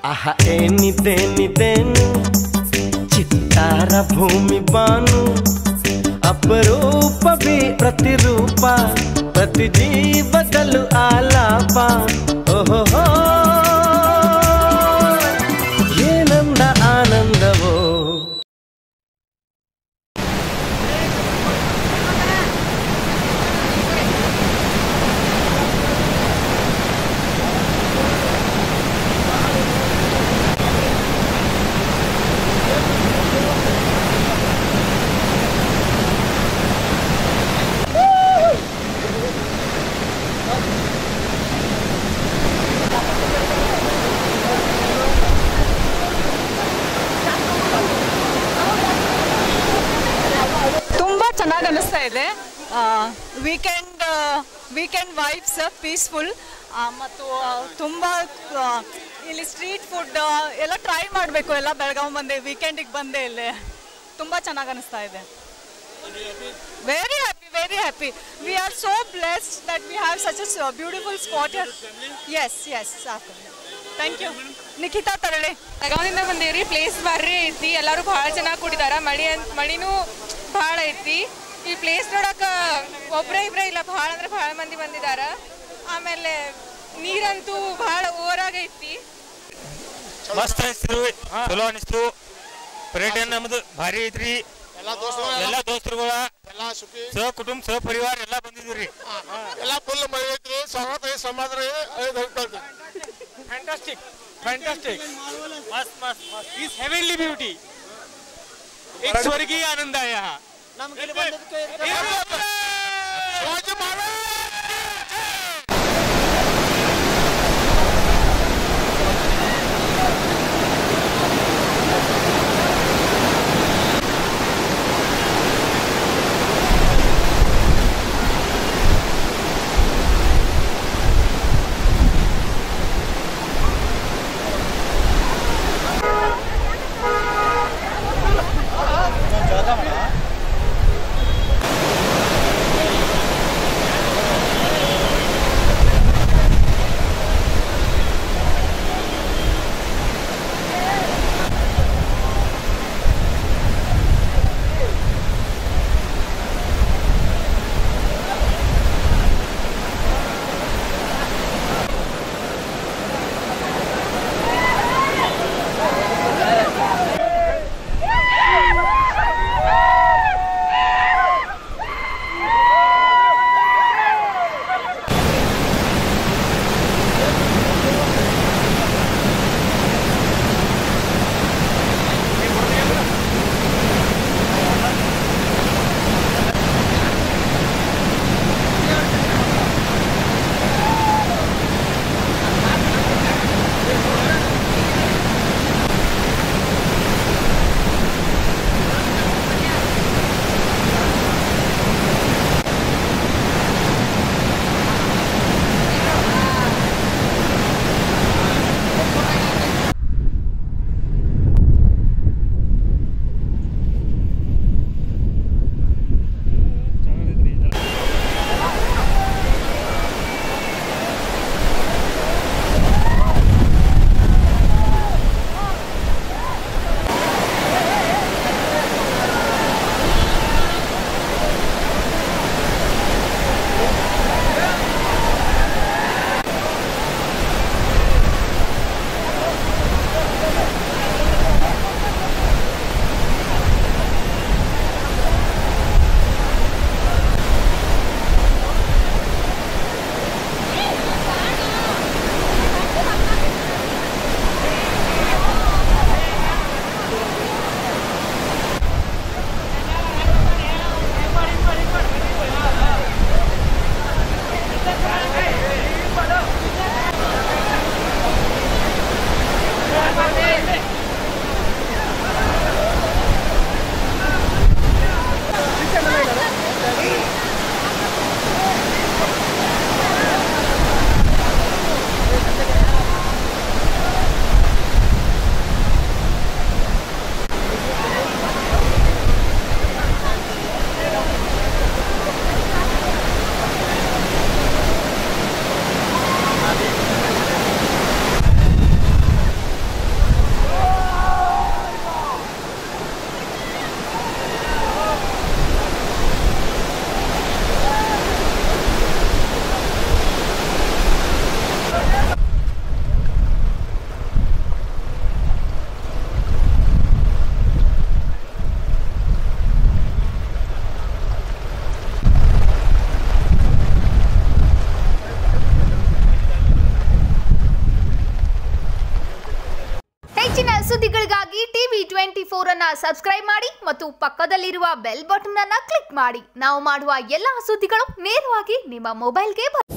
ಆಹ ಏನಿದ್ದೇನಿದ್ದೇನು ಚಿತ್ತಾರ ಭೂಮಿ ಬಾನು ಅಪರೂಪವೇ ಪ್ರತಿರೂಪ ಪ್ರತಿ ಜೀವದಲ್ಲೂ ಆಲಾಪ ಓಹೋ ಏನಂದ ಆನಂದವೋ ತುಂಬ ಚೆನ್ನಾಗಿ ಅನಿಸ್ತಾ ಇದೆ ವೀಕೆಂಡ್ ವೀಕೆಂಡ್ ವೈಬ್ಸ್ ಪೀಸ್ಫುಲ್ ಮತ್ತು ತುಂಬ ಇಲ್ಲಿ ಸ್ಟ್ರೀಟ್ ಫುಡ್ ಎಲ್ಲ ಟ್ರೈ ಮಾಡಬೇಕು ಎಲ್ಲ ಬೆಳಗಾವಿ ಬಂದೆ ವೀಕೆಂಡಿಗೆ ಬಂದೆ ಇಲ್ಲಿ ತುಂಬ ಚೆನ್ನಾಗಿ ಅನಿಸ್ತಾ ಇದೆ very happy very happy we are so blessed that we have such a beautiful spot yes yes ಸಾಕು ಥ್ಯಾಂಕ್ ಯು ನಿಖಿತಾ ತರಳೆ ಬೆಳಗಾವಿಂದ ಬಂದೇವ್ರಿ ಪ್ಲೇಸ್ ಭಾರಿ ಐತಿ ಎಲ್ಲರೂ ಭಾಳ ಚೆನ್ನಾಗಿ ಕುಡಿದಾರ ಮಳಿ ಅಂತ ಮಳಿನೂ ಭಾಳ ಐತಿ ಈ ಪ್ಲೇಸ್ ನೋಡಕ್ಕೆ ಒಬ್ರ ಇಬ್ರ ಇಲ್ಲ ಭಾಳ ಅಂದ್ರೆ ಭಾಳ ಮಂದಿ ಬಂದಿದಾರ ಆಮೇಲೆ ನೀರಂತೂ ಭಾಳ ಓವರಾಗೈತಿ ಮಸ್ತ್ ಅನಿಸ್ತು ಚಲೋ ಅನಿಸ್ತು ಪರ್ಯಟನ ನಮ್ದು ಭಾರಿ ಐತ್ರಿ ಎಲ್ಲ ದೋಸ್ತರು ಎಲ್ಲ ದೋಸ್ತರುಗಳ ಎಲ್ಲ ಸುಖಿ ಸಹ ಕುಟುಂಬ ಸಹ ಪರಿವಾರ ಎಲ್ಲ ಬಂದಿದ್ರಿ ಎಲ್ಲ ಫುಲ್ ಮಳೆ ಐತ್ರಿ ಸ್ವಾಗತ ಐತಿ ಸಮಾಧಾನ ಐತಿ ಐದು ಹೊರಟು ಫ್ಯಾಂಟಾಸ್ಟಿಕ್ ಫ್ಯಾಂಟಾಸ್ಟಿಕ್ मस्त मस्त मस्त इस हेवनली ब्यूटी एक स्वर्गीय आनंद आहे हा ಶಿವಾಜಿ ಮಹಾರಾಜ್ ¡Vamos! ಹೆಚ್ಚಿನ ಸುದ್ದಿಗಳಿಗಾಗಿ ಟಿವಿ ಟ್ವೆಂಟಿ ಫೋರ್ ಅನ್ನ ಸಬ್ಸ್ಕ್ರೈಬ್ ಮಾಡಿ ಮತ್ತು ಪಕ್ಕದಲ್ಲಿರುವ ಬೆಲ್ ಬಟನ್ ಅನ್ನ ಕ್ಲಿಕ್ ಮಾಡಿ ನಾವು ಮಾಡುವ ಎಲ್ಲಾ ಸುದ್ದಿಗಳು ನೇರವಾಗಿ ನಿಮ್ಮ ಮೊಬೈಲ್ಗೆ ಬರುತ್ತೆ